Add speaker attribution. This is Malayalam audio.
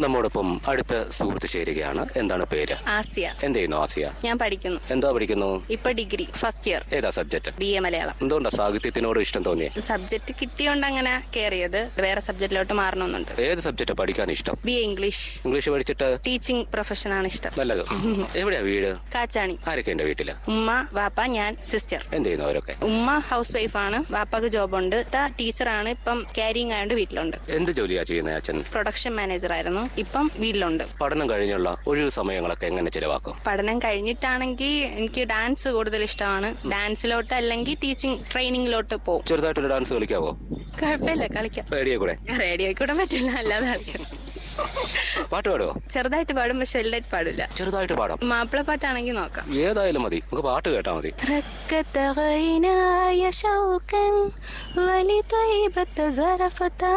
Speaker 1: നമ്മോടൊപ്പം അടുത്ത സുഹൃത്ത് ചേരുകയാണ് എന്താണ് പേര്
Speaker 2: ആസിയ
Speaker 1: എന്ത് ചെയ്യുന്നു ആസിയ
Speaker 2: ഞാൻ പഠിക്കുന്നു
Speaker 1: എന്താ പഠിക്കുന്നു
Speaker 2: ഇപ്പൊ ഡിഗ്രി ഫസ്റ്റ് ഇയർ
Speaker 1: ഏതാ സബ്ജക്ട്
Speaker 2: ബി എ മലയാളം
Speaker 1: എന്തുകൊണ്ടാ സാഹിത്യത്തിനോട് ഇഷ്ടം തോന്നിയേ
Speaker 2: സബ്ജക്ട് കിട്ടിയോണ്ട് അങ്ങനെ കയറിയത് വേറെ സബ്ജക്റ്റിലോട്ട് മാറണമെന്നുണ്ട്
Speaker 1: ഏത് സബ്ജക്റ്റാ പഠിക്കാൻ ഇഷ്ടം
Speaker 2: ബി എ ഇംഗ്ലീഷ്
Speaker 1: ഇംഗ്ലീഷ് പഠിച്ചിട്ട്
Speaker 2: ടീച്ചിങ് പ്രൊഫഷൻ ആണ് ഇഷ്ടം
Speaker 1: നല്ലത് എവിടെയാ വീട്
Speaker 2: കാച്ചാണി
Speaker 1: ആരൊക്കെ ഉണ്ട് വീട്ടില്
Speaker 2: ഉമ്മ വാപ്പ ഞാൻ സിസ്റ്റർ
Speaker 1: എന്ത് ചെയ്യുന്നു അവരൊക്കെ
Speaker 2: ഉമ്മ ഹൗസ് വൈഫാണ് വാപ്പാക്ക് ജോബുണ്ട് ടീച്ചറാണ് ഇപ്പം ക്യാരിങ് ആയതുകൊണ്ട് വീട്ടിലുണ്ട്
Speaker 1: എന്ത് ജോലിയാ ചെയ്യുന്നത് അച്ഛൻ
Speaker 2: പ്രൊഡക്ഷൻ മാനേജർ ആയിരുന്നു ഇപ്പം വീട്ടിലുണ്ട്
Speaker 1: പഠനം കഴിഞ്ഞുള്ള ഒഴിവു സമയങ്ങളൊക്കെ എങ്ങനെ ചിലവാക്കും
Speaker 2: പഠനം കഴിഞ്ഞിട്ടാണെങ്കിൽ എനിക്ക് ഡാൻസ് കൂടുതൽ ഇഷ്ടമാണ് ഡാൻസിലോട്ട് അല്ലെങ്കിൽ ടീച്ചിങ് ട്രെയിനിങ്ങിലോട്ട് പോകും
Speaker 1: ചെറുതായിട്ടൊരു ഡാൻസ് കളിക്കാവോ
Speaker 2: കുഴപ്പമില്ല കളിക്കാം
Speaker 1: റേഡിയോ കൂടെ
Speaker 2: റേഡിയോ കൂടെ പറ്റില്ല അല്ലാതെ കളിക്കാം
Speaker 1: പാട്ട് പാടുവോ
Speaker 2: ചെറുതായിട്ട് പാടും പക്ഷെ വലുതായിട്ട് പാടില്ല
Speaker 1: ചെറുതായിട്ട് പാടാം
Speaker 2: മാപ്പിള പാട്ടാണെങ്കിൽ നോക്കാം
Speaker 1: ഏതായാലും മതി നമുക്ക് പാട്ട് കേട്ടാ മതി
Speaker 2: ركت غيناي شوقا ولطيبة زرفتا